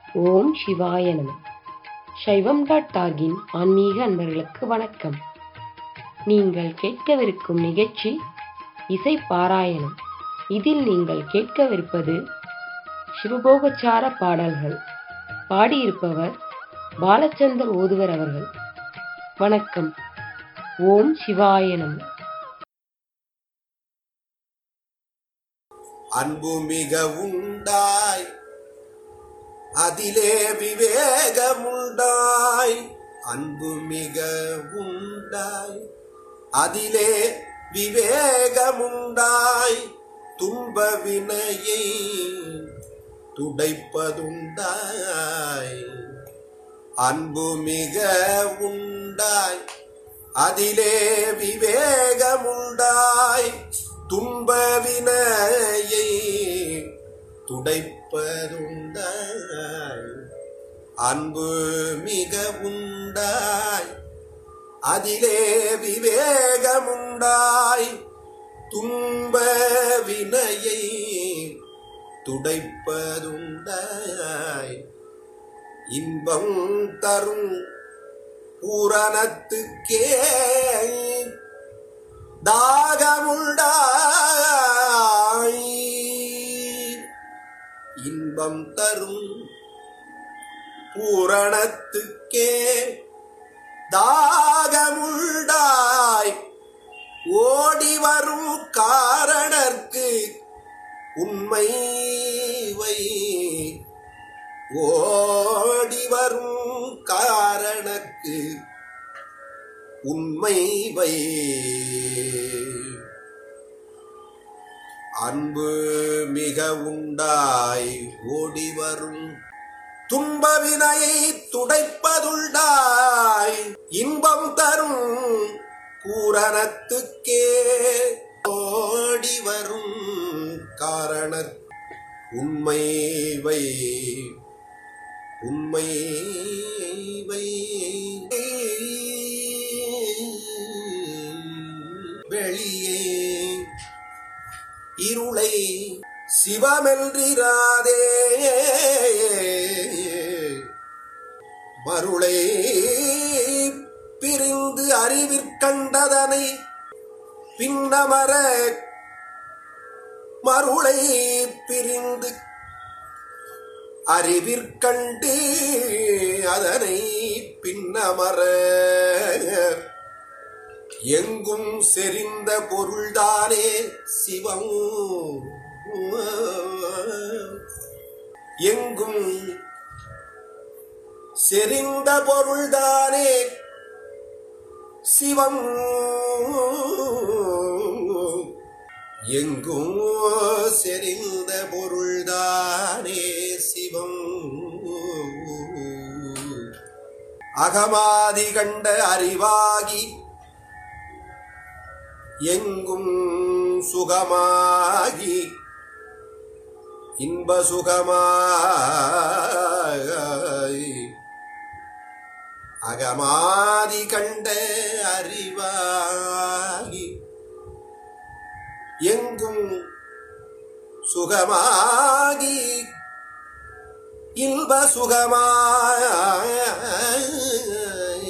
ஓம் சிவாய நம சைவம் டாட் டாகின் ஆன்மீக அன்பர்களுக்கு வணக்கம் நீங்கள் கேட்கவிருக்கும் நிகழ்ச்சி இசை பாராயணம் இதில் நீங்கள் கேட்கவிருப்பது சிவபோகச்சார பாடல்கள் பாடியிருப்பவர் பாலச்சந்தர் ஓதுவர் அவர்கள் வணக்கம் ஓம் சிவாய நம அன்பு மிக உண்டாய் அதிலே விவேகமுண்டாய் அன்பு மிக உண்டாய் அதிலே விவேகமுண்டாய் துன்ப வினையை துடைப்பதுண்டாய் அன்பு மிக உண்டாய் அதிலே விவேகமுண்டாய் துன்ப வினையை துடைப்பதுண்டாய் அன்பு மிக உண்டாய் அதிலே விவேகமுண்டாய் துன்ப வினையை துடைப்பதுண்டாய் இன்பம் தரும் பூரணத்துக்கே தாகமுண்டாய் இன்பம் தரும் பூரணத்துக்கே தாகமுண்டாய் ஓடி வரும் காரணர்க்கு உண்மை வை ஓடி வரும் காரணக்கு உண்மை வை அன்பு மிக உண்டாய் ஓடி வரும் துன்ப வினையை துடைப்பதுண்டாய் இன்பம் தரும் பூரணத்துக்கே ஓடி வரும் காரணர் உண்மை வை உண்மை வை வெளியே இருளை சிவமென்றிராதே மருளை பிரிந்து அறிவிற்கண்டதனை பின்னமர மருளை பிரிந்து அறிவிற்கண்டு அதனை பின்னமர எங்கும் செறிந்த பொருள்தானே சிவம் எங்கும் செறிந்த பொருள்தானே சிவம் எங்கும் செறிந்த பொருள்தானே சிவம் அகமாதி கண்ட அறிவாகி எங்கும் சுகமாகி இன்ப சுகமாய் அகமாதி கண்ட அறிவாகி எங்கும் சுகமாகி இன்ப சுகமாய்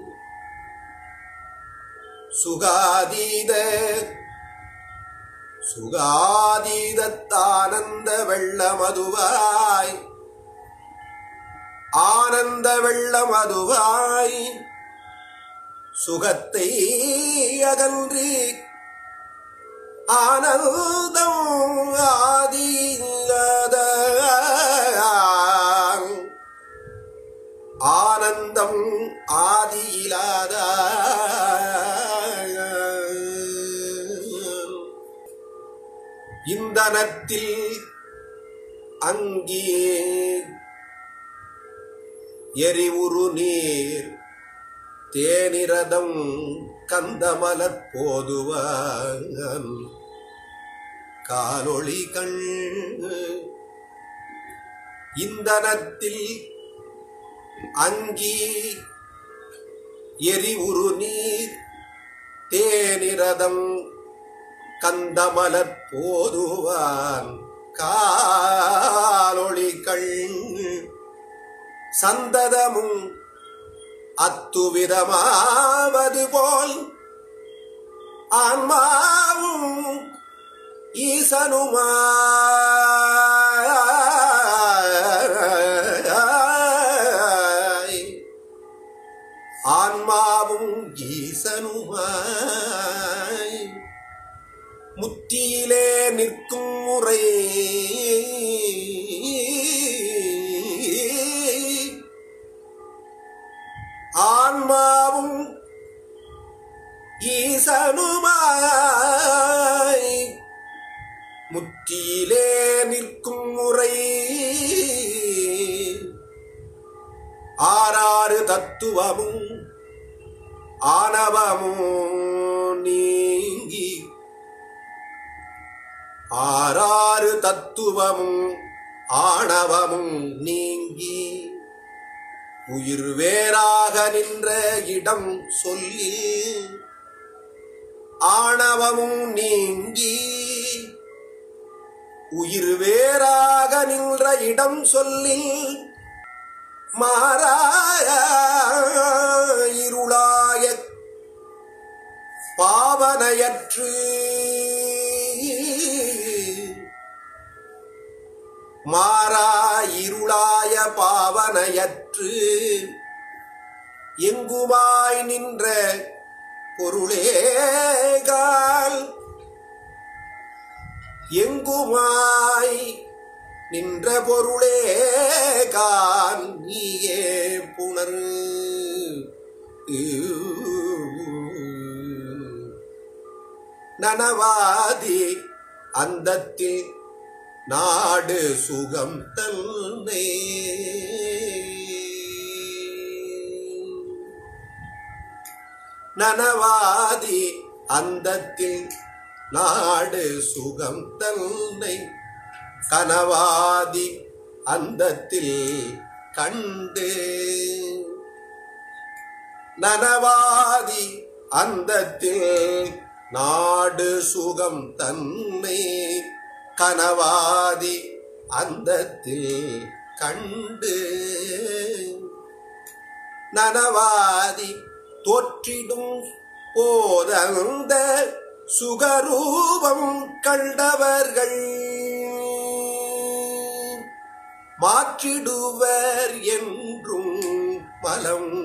சுகாதீத சுகாதீதத்தானந்த வெள்ள மதுவாய் ஆனந்த வெள்ள மதுவாய் சுகத்தை அகன்று ஆனந்தம் ஆதியில்லாத ஆனந்தம் ஆதியிலாத இந்தனத்தில் அங்கே எரிவுரு நீர் தேனிரதம் கந்தமலர் போதுவான் காலொளி கண் இந்தனத்தில் அங்கி எரிவுரு நீர் தேனிரதம் கந்தமலர் போதுவான் காலொளி கண் சந்ததமும் அத்துவிதமாவது போல் ஆன்மாவும் ஈசனுமாய் ஆன்மாவும் ஈசனுமாய் முத்தியிலே நிற்கும் முறை ஆன்மாவும் ஈசனுமாய் முத்தியிலே நிற்கும் முறை ஆறாறு தத்துவமும் ஆணவமும் நீங்கி ஆறாறு தத்துவமும் ஆணவமும் நீங்கி உயிர் வேறாக நின்ற இடம் சொல்லி ஆணவமும் நீங்கி உயிர் வேறாக நின்ற இடம் சொல்லி மாறாய இருளாய பாவனையற்று மாறா இருளாய பாவனையற்று எங்குமாய் நின்ற பொருளேகால் எங்குமாய் நின்ற பொருளே கான் நீயே புணர் நனவாதி அந்தத்தில் நாடு சுகம் தன்னை நனவாதி அந்தத்தில் நாடு சுகம் தன்னை கனவாதி அந்தத்தில் கண்டு நனவாதி அந்தத்தில் நாடு சுகம் தன்னை கனவாதி அந்தத்தில் கண்டு நனவாதி தோற்றிடும் போதந்த சுகரூபம் கண்டவர்கள் மாற்றிடுவர் என்றும் மலம்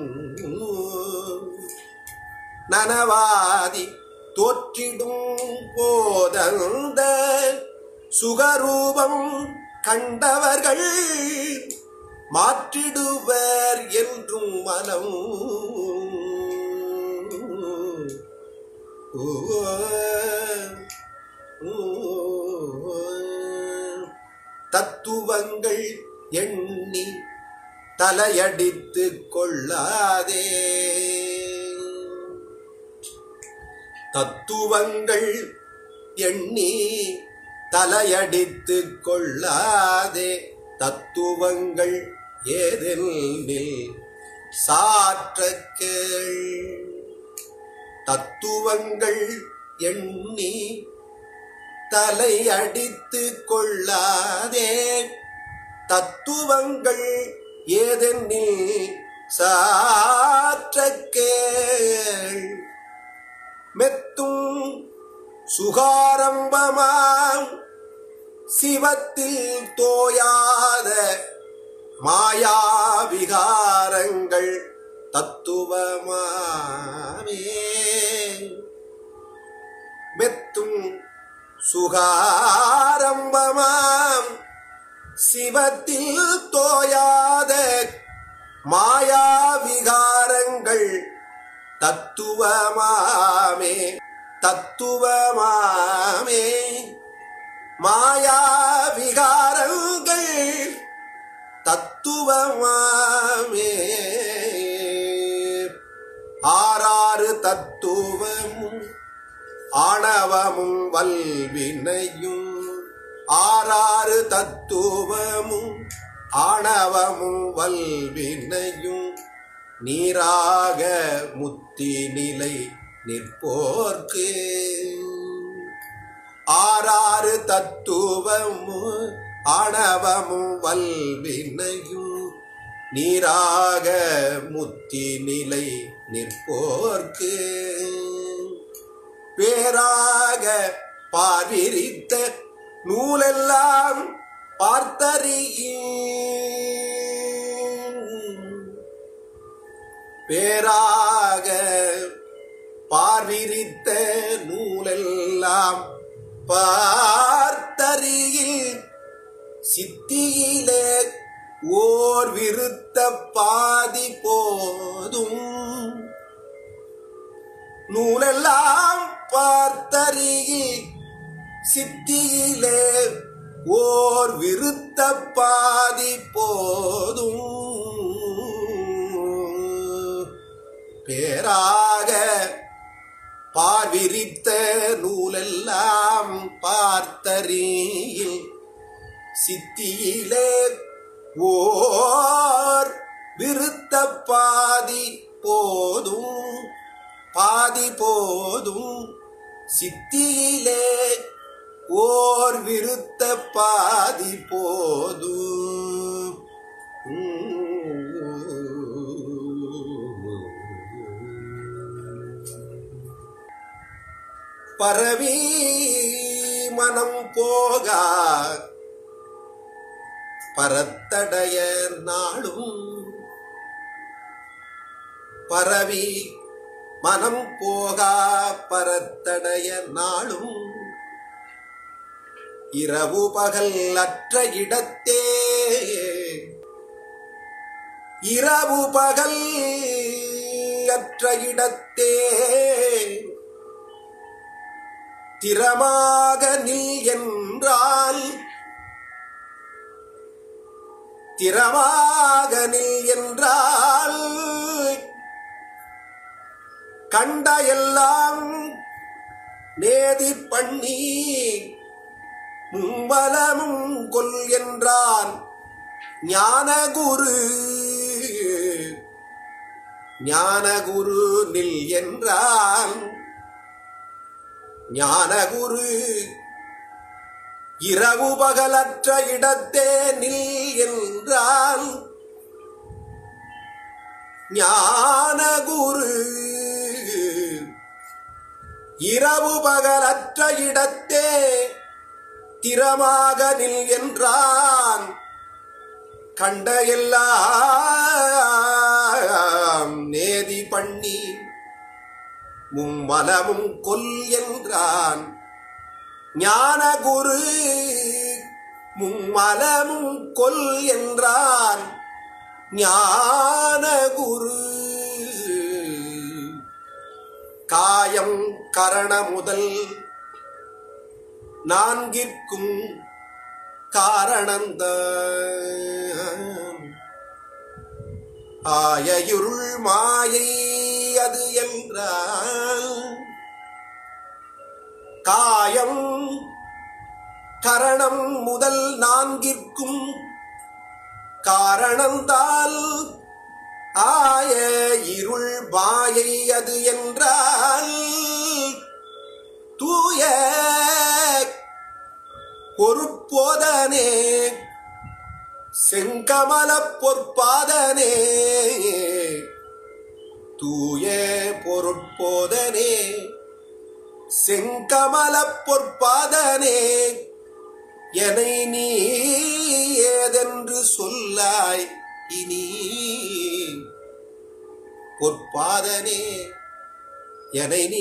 நனவாதி தோற்றிடும் போதந்த சுகரூபம் கண்டவர்கள் மாற்றிடுவர் என்றும் மனம் தத்துவங்கள் எண்ணி தலையடித்து கொள்ளாதே தத்துவங்கள் எண்ணி தலையடித்து கொள்ளாதே தத்துவங்கள் ஏதெனில் சாற்ற கேள் தத்துவங்கள் எண்ணி தலை அடித்து கொள்ளாதே தத்துவங்கள் ஏதெனில் சாற்ற கேள் மெத்தும் சுகாரம்பமாம் சிவத்தில் தோயாத மாயா விகாரங்கள் தத்துவமாமே மெத்தும் சுகாரம்பமாம் சிவத்தில் தோயாத மாயா விகாரங்கள் தத்துவமாமே தத்துவமாமே மாயா விகாரங்கள் தத்துவமாமே ஆறாறு தத்துவமும் ஆணவமும் வல்வினையும் ஆறாறு தத்துவமும் ஆணவமும் வல்வினையும் நீராக முத்தி நிலை நிற்போர்க்கு ஆறாறு தத்துவமும் ஆணவமும் வல்வினையும் நீராக முத்தி நிலை நிற்போர்க்கு பேராக பார்விரித்த நூலெல்லாம் பார்த்தறியின் பேராக பார்விரித்த நூலெல்லாம் பார்த்தறியில் சித்தியிலே ஓர் விருத்த பாதி போதும் நூலெல்லாம் பார்த்தறியில் சித்தியிலே ஓர் விருத்த பாதி போதும் பேராக பார்விரித்த நூலெல்லாம் பார்த்தறியில் சித்தியிலே ஓர் விருத்த பாதி போதும் பாதி போதும் சித்தியிலே ஓர் விருத்த பாதி போதும் பரவி மனம் போகா பரத்தடைய நாளும் பரவி மனம் போகா பரத்தடைய நாளும் இரவு பகல் அற்ற இடத்தே இரவு பகல் அற்ற இடத்தே திறமாக நில் என்றால் திறமாக நில் என்றால் கண்ட எல்லாம் நேதி பண்ணி மும்மலமும் கொல் என்றான் ஞானகுரு ஞானகுரு நில் என்றான் ஞானகுரு இரவு பகலற்ற இடத்தே நில் என்றால் ஞானகுரு இரவு பகலற்ற இடத்தே திறமாக நில் என்றான் கண்ட எல்லாம் நேதி பண்ணி மும்மலமும் கொல் என்றான் ஞானகுரு மும்மலமும் கொல் என்றான் ஞானகுரு காயம் கரண முதல் நான்கிற்கும் காரணந்த ஆயருள் மாயை அது என்றால் காயம் கரணம் முதல் நான்கிற்கும் காரணந்தால் ஆய இருள் மாயை அது என்றால் தூய பொறுப்போதனே செங்கமல பொற்பாதனே தூய பொருட்போதனே செங்கமல பொற்பாதனே என்னை நீ ஏதென்று சொல்லாய் இனி பொற்பாதனே என்னை நீ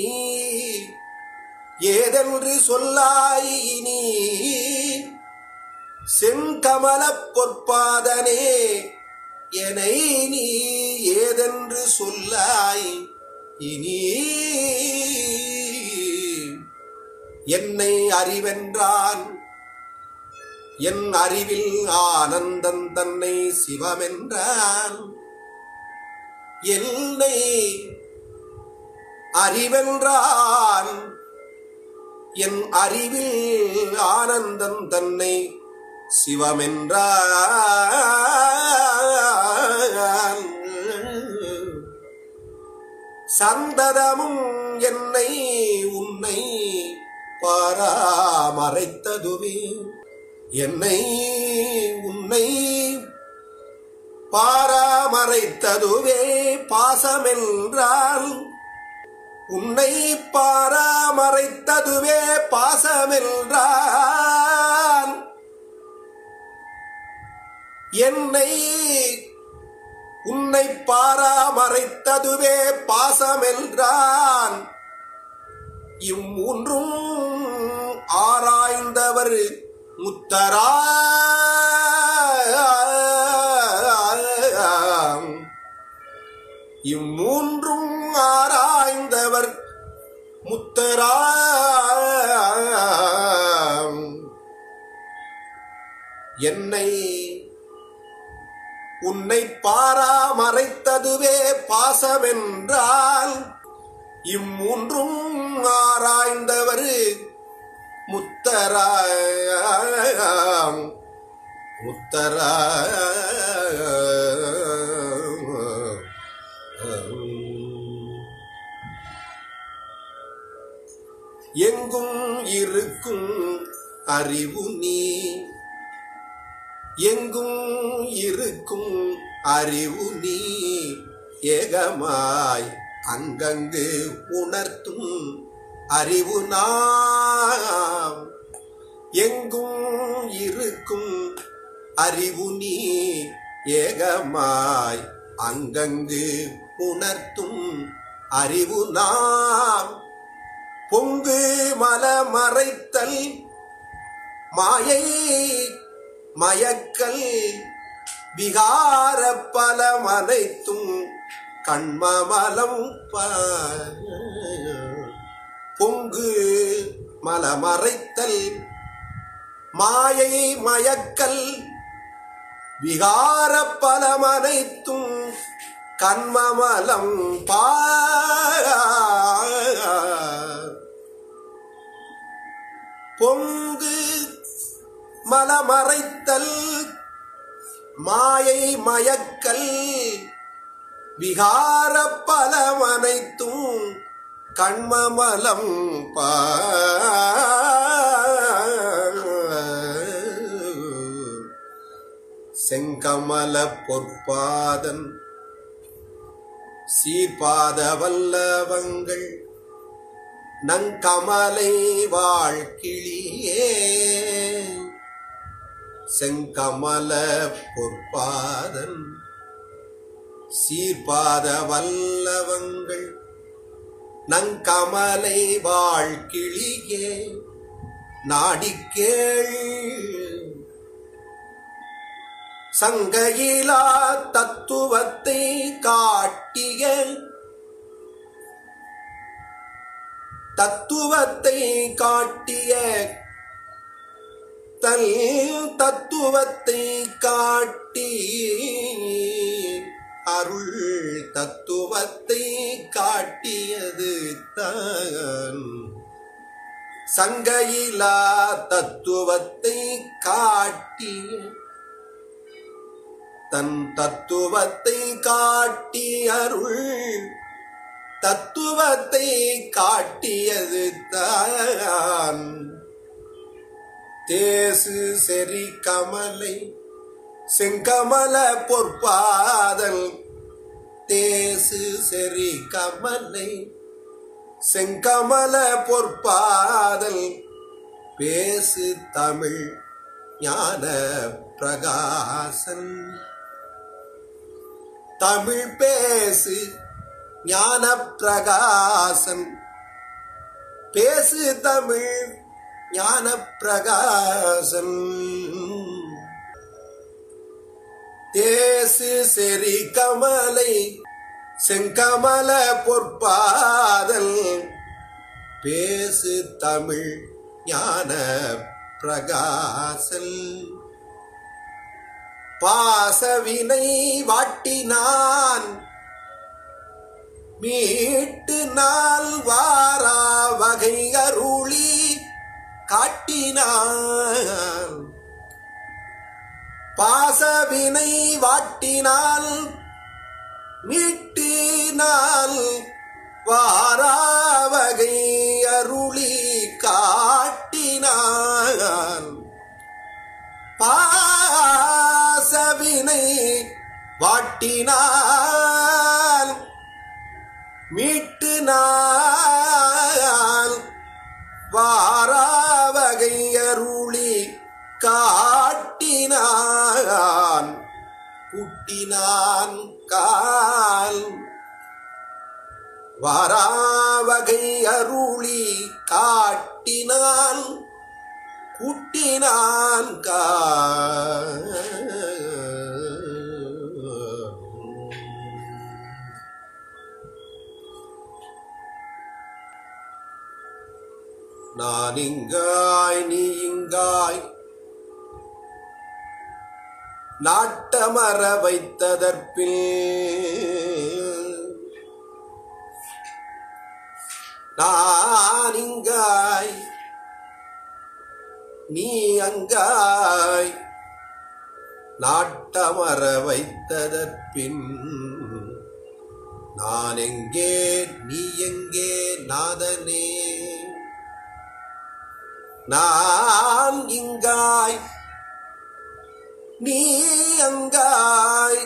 ஏதென்று சொல்லாய் இனி செங்கமல பொற்பாதனே என்னை நீ ஏதென்று சொல்லாய் இனி என்னை அறிவென்றான் என் அறிவில் ஆனந்தன் தன்னை சிவமென்றான் என்னை அறிவென்றான் என் அறிவில் ஆனந்தன் தன்னை சிவமென்றான் சந்ததமும் என்னை உன்னை பாராமறைத்ததுவே என்னை உன்னை பாரா மறைத்ததுவே பாசமென்றால் உன்னை பாராமறைத்ததுவே பாசமென்றால் என்னை உன்னை பாராமறைத்ததுவே பாசமென்றான் இம்மூன்றும் ஆராய்ந்தவர் முத்தரா இம்மூன்றும் ஆராய்ந்தவர் முத்தரா என்னை உன்னை பாராமறைத்ததுவே பாசமென்றால் இம்மூன்றும் ஆராய்ந்தவர் முத்தரா முத்தரா எங்கும் இருக்கும் அறிவு நீ எங்கும் இருக்கும் அறிவு நீ ஏகமாய் அங்கங்கு உணர்த்தும் அறிவு நாம் எங்கும் இருக்கும் அறிவு நீ ஏகமாய் அங்கங்கு உணர்த்தும் அறிவு நாம் பொங்கு மலமறைத்தல் மாயை மயக்கல் விகார பலமனைத்தும் கண்மமலம் பொங்கு மலமறைத்தல் மாயை மயக்கல் விகார பலமனைத்தும் கண்மமலம் பா பொங்கு மலமறைத்தல் மாயை மயக்கல் விகார பலமனைத்தும் கண்மமலம் பா செங்கமல பொற்பாதன் சீர்பாத வல்லவங்கள் நங்கமலை வாழ்கிளியே செங்கமல பொற்பாதன் சீர்பாத வல்லவங்கள் நங்கமலை வாழ்கிளியே நாடிக்கேள் சங்கையிலா தத்துவத்தை காட்டிய தத்துவத்தை காட்டிய தல் தத்துவத்தை காட்டி அருள் தத்துவத்தை காட்டியது தான் சங்கையிலா தத்துவத்தை காட்டிய தன் தத்துவத்தை காட்டி அருள் தத்துவத்தை காட்டியது தான் தேசு செறி கமலை செங்கமல பொற்பாதல் தேசு செறி கமலை செங்கமல பொற்பாதல் பேசு தமிழ் ஞான பிரகாசன் தமிழ் பேசு ஞான பிரகாசன் பேசு தமிழ் ஞான பிரகாசன் தேசு செறி கமலை செங்கமல பொற்பாதல் பேசு தமிழ் ஞான பிரகாசல் பாசவினை வாட்டினான் மீட்டு நாள் வாரா வகை அருளி காட்டினான் பாசவினை வாட்டினால் மீட்டினால் வாராவகை அருளி காட்டினான் பாசவினை வாட்டினால் மீட்டு நான் வாராவகை அருளி காட்டினான் குட்டினான் கால் வாராவகை அருளி காட்டினான் கூட்டினான் கால் நான் இங்காய் நீ இங்காய் நாட்டமர வைத்ததற்பில் நான் இங்காய் நீ அங்காய் நாட்டமர வைத்ததற்பின் நான் எங்கே நீ எங்கே நாதனே நான் இங்காய் நீ அங்காய்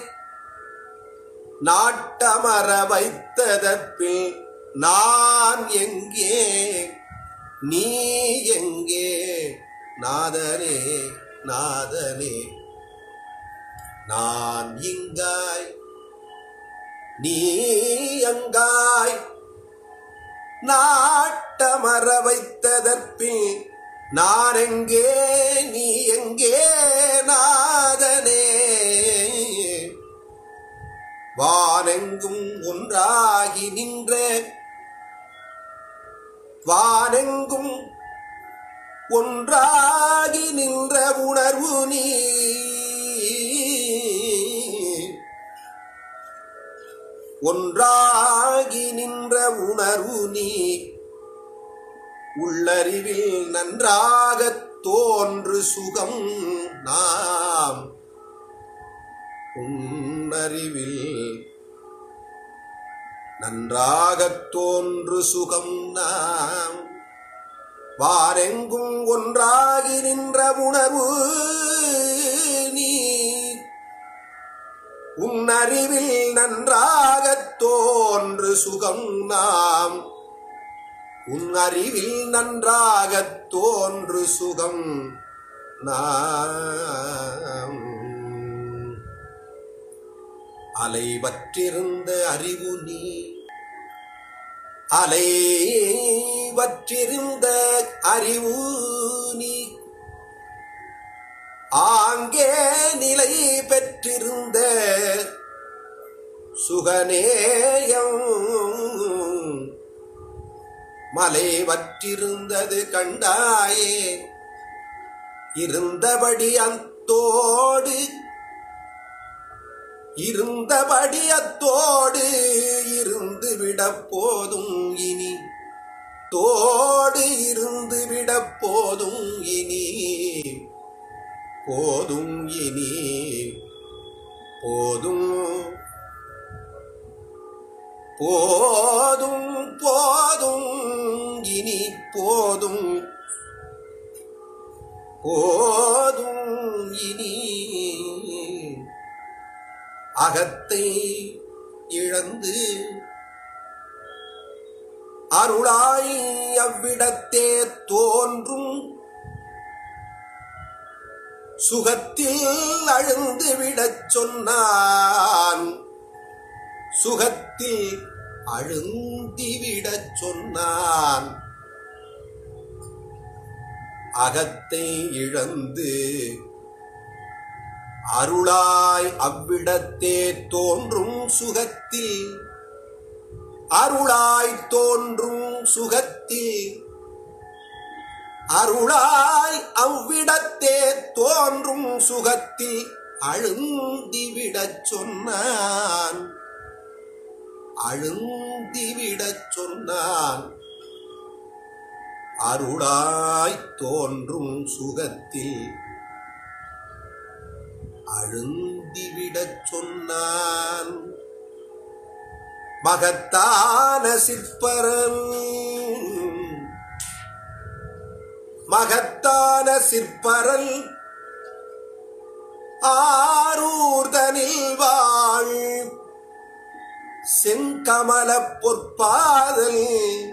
நாட்டமர வைத்ததற்பில் நான் எங்கே நீ எங்கே நாதனே நாதனே நான் இங்காய் நீ அங்காய் நாட்டமர வைத்ததற்பில் நான் எங்கே நீ எங்கே நாதனே வானெங்கும் ஒன்றாகி நின்ற வானெங்கும் ஒன்றாகி நின்ற உணர்வு நீ ஒன்றாகி நின்ற உணர்வு நீ உள்ளறிவில் நன்றாகத் தோன்று சுகம் நாம் உன்னறிவில் நன்றாகத் தோன்று சுகம் நாம் வாரெங்கும் ஒன்றாகி நின்ற உணர்வு நீ உன்னறிவில் நன்றாகத் தோன்று சுகம் நாம் உன் அறிவில் நன்றாகத் தோன்று சுகம் நாம் அலைவற்றிருந்த அறிவு நீ அலைவற்றிருந்த அறிவு நீ ஆங்கே நிலை பெற்றிருந்த சுகநேயம் மலை வற்றிருந்தது கண்டாயே இருந்தபடி அத்தோடு இருந்தபடி அத்தோடு இருந்து விடப் போதும் இனி தோடு இருந்து விடப் போதும் இனி போதும் இனி போதும் போதும் போதும் இனி போதும் போதும் இனி அகத்தை இழந்து அருளாய் அவ்விடத்தே தோன்றும் சுகத்தில் அழுந்து விடச் சொன்னான் சுகத்தில் அழுந்திவிடச் சொன்னான் அகத்தை இழந்து அருளாய் அவ்விடத்தே தோன்றும் சுகத்தில் அருளாய் தோன்றும் சுகத்தில் அருளாய் அவ்விடத்தே தோன்றும் சுகத்தில் அழுந்திவிடச் சொன்னான் அழுந்திவிடச் சொன்னான் அருளாய் தோன்றும் சுகத்தில் அழுந்திவிடச் சொன்னான் மகத்தான சிற்பரன் மகத்தான சிற்பரல் ஆரூர்தனில் வா செங்கமல பொற்பாதல்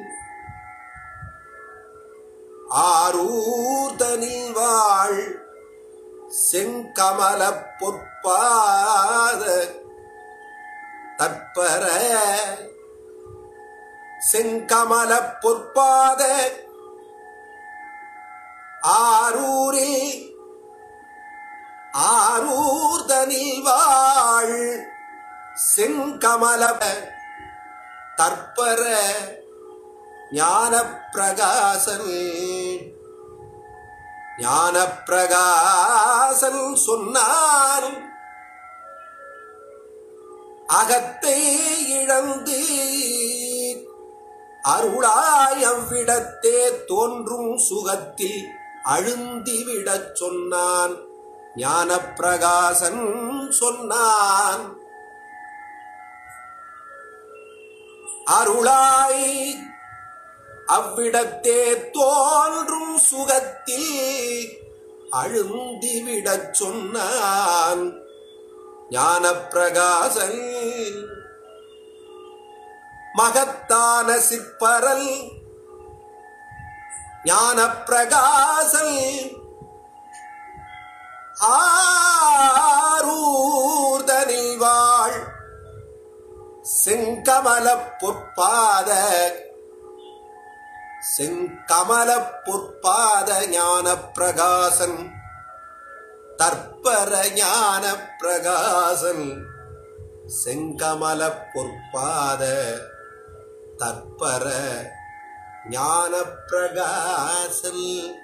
ஆரூர்தனில் வாழ் செங்கமல பொற்பாத தற்பர செங்கமல பொற்பாத ஆரூரில் ஆரூர்தனில் வாழ் செங்கமல தற்பர ஞான பிரகாசன் ஞான பிரகாசன் சொன்னான் அகத்தை இழந்து அருளாயவ்விடத்தே தோன்றும் சுகத்தில் அழுந்திவிடச் சொன்னான் ஞான பிரகாசன் சொன்னான் அருளாய் அவ்விடத்தே தோன்றும் சுகத்தில் அழுந்திவிடச் சொன்னான் ஞான பிரகாசன் மகத்தான சிற்பரல் ஞான பிரகாசல் ஆரூர்தனில் வாழ் செங்கமல பொற்பாத செங்கமல பொற்பாத ஞான பிரகாசன் தற்பர ஞான பிரகாசன் செங்கமல பொற்பாத தற்பர ஞான பிரகாசன்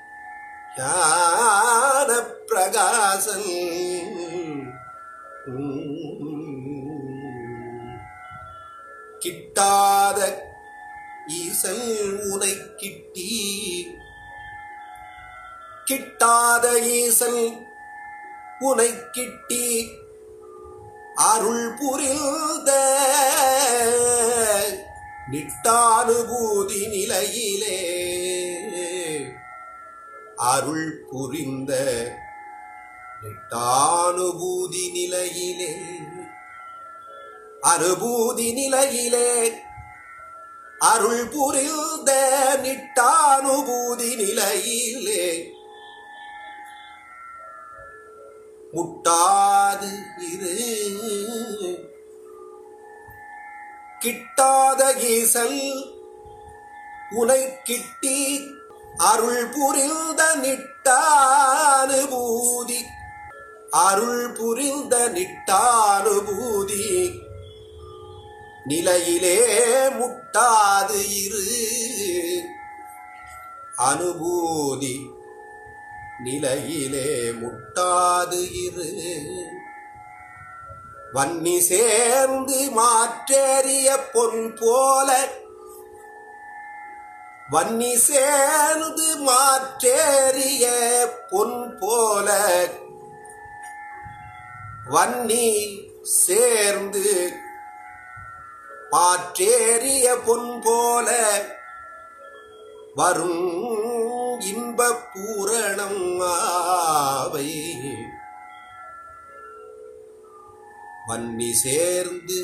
ஞான பிரகாசன் கிட்டாத ஈசன் உனை கிட்டி கிட்டாத ஈசன் உனை கிட்டி அருள் புரிந்த நிட்டானுபூதி நிலையிலே அருள் புரிந்த நிட்டானுபூதி நிலையிலே அனுபூதி நிலையிலே அருள் புரிந்த நிட்டானுபூதி நிலையிலே முட்டாது இரு கிட்டாத ஈசல் உனை கிட்டி அருள் புரிந்த நிட்டானுபூதி அருள் புரிந்த நிட்டானுபூதி நிலையிலே முட்டாது இரு அனுபூதி நிலையிலே முட்டாது இரு வன்னி சேர்ந்து மாற்றேறிய பொன் போல வன்னி சேர்ந்து மாற்றேறிய பொன் போல வன்னி சேர்ந்து மாற்றேறிய பொன் போல வரும் இன்ப பூரணம் ஆவை வன்னி சேர்ந்து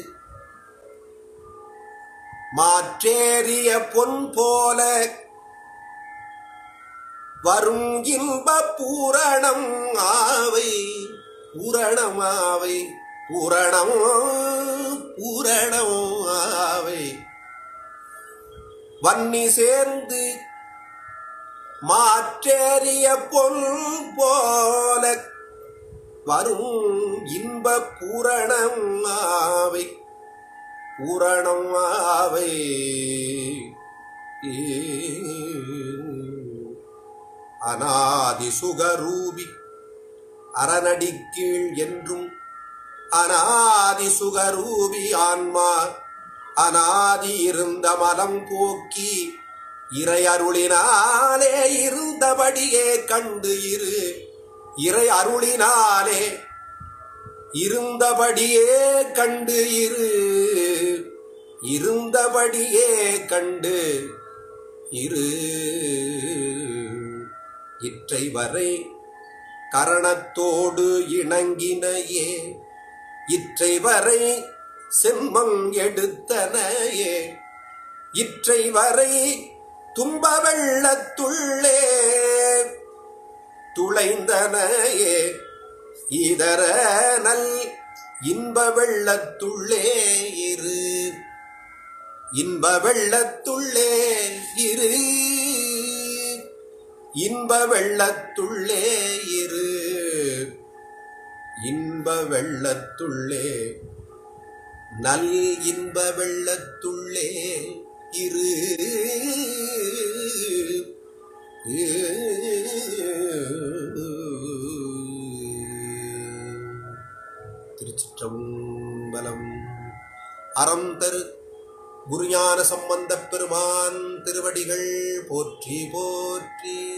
மாற்றேறிய பொன் போல வரும் இன்ப பூரணம் ஆவை பூரணமாவை பூரணம் பூரணம் ஆவை வன்னி சேர்ந்து மாற்றேறிய பொன் போல வரும் இன்ப பூரணம் ஆவை பூரணம் ஆவை அநாதி சுகரூபி அரணடி கீழ் என்றும் அநாதி சுகரூபி ஆன்மா அநாதி இருந்த மலம் போக்கி இறை அருளினாலே இருந்தபடியே கண்டு இரு இறை அருளினாலே இருந்தபடியே கண்டு இரு இருந்தபடியே கண்டு இரு இற்றை வரை கரணத்தோடு இணங்கினையே இற்றை வரை செம்மம் எடுத்தனையே இற்றை வரை துன்ப வெள்ளத்துள்ளே துளைந்தனையே இதர நல் இன்ப வெள்ளத்துள்ளே இரு இன்ப வெள்ளத்துள்ளே இரு இன்ப வெள்ளத்துள்ளே இரு இன்ப வெள்ளத்துள்ளே நல் இன்ப வெள்ளத்துள்ளே இரு திருச்சிற்றம்பலம் அறம் தரு குருஞான சம்பந்தப் பெருமான் திருவடிகள் போற்றி போற்றி